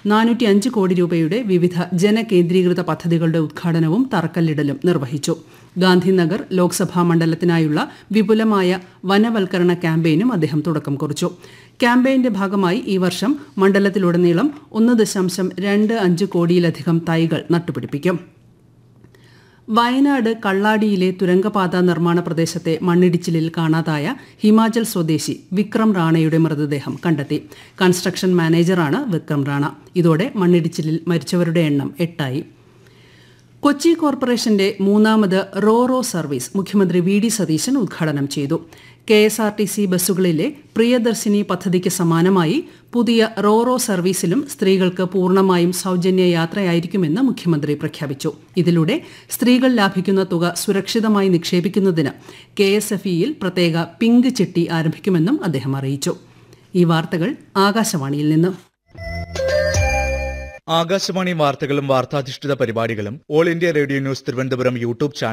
നാനൂറ്റി അഞ്ച് കോടി രൂപയുടെ വിവിധ ജനകേന്ദ്രീകൃത പദ്ധതികളുടെ ഉദ്ഘാടനവും തറക്കല്ലിടലും നിർവഹിച്ചു ഗാന്ധിനഗർ ലോക്സഭാ മണ്ഡലത്തിനായുള്ള വിപുലമായ വനവൽക്കരണ ക്യാമ്പയിനും അദ്ദേഹം തുടക്കം കുറിച്ചു ക്യാമ്പയിന്റെ ഭാഗമായി ഈ വർഷം മണ്ഡലത്തിലുടനീളം ഒന്ന് ദശാംശം രണ്ട് അഞ്ച് കോടിയിലധികം തൈകൾ നട്ടുപിടിപ്പിക്കും വയനാട് കള്ളാടിയിലെ തുരങ്കപാത നിർമ്മാണ പ്രദേശത്തെ മണ്ണിടിച്ചിലിൽ കാണാതായ ഹിമാചൽ സ്വദേശി വിക്രം റാണയുടെ മൃതദേഹം കണ്ടെത്തി കൺസ്ട്രക്ഷൻ മാനേജറാണ് വിക്രം റാണ ഇതോടെ മണ്ണിടിച്ചിലിൽ മരിച്ചവരുടെ എണ്ണം എട്ടായി കൊച്ചി കോർപ്പറേഷന്റെ മൂന്നാമത് റോ റോ സർവീസ് മുഖ്യമന്ത്രി വി ഡി സതീശൻ ഉദ്ഘാടനം ചെയ്തു K S R T C ബസ്സുകളിലെ പ്രിയദർശിനി പദ്ധതിക്ക് സമാനമായി പുതിയ റോ റോ സർവീസിലും സ്ത്രീകൾക്ക് പൂർണ്ണമായും സൗജന്യ യാത്രയായിരിക്കുമെന്ന് മുഖ്യമന്ത്രി പ്രഖ്യാപിച്ചു ഇതിലൂടെ സ്ത്രീകൾ ലാഭിക്കുന്ന തുക സുരക്ഷിതമായി നിക്ഷേപിക്കുന്നതിന് കെ എസ് എഫ് ഇയിൽ പ്രത്യേക പിങ്ക് ചിട്ടി ആരംഭിക്കുമെന്നും അദ്ദേഹം അറിയിച്ചു ഈ വാർത്തകൾ ആകാശവാണിയിൽ നിന്ന് ആകാശവാണി വാർത്തകളും വാർത്താധിഷ്ഠിത പരിപാടികളും All India Radio news Thiruvananthapuram YouTube channel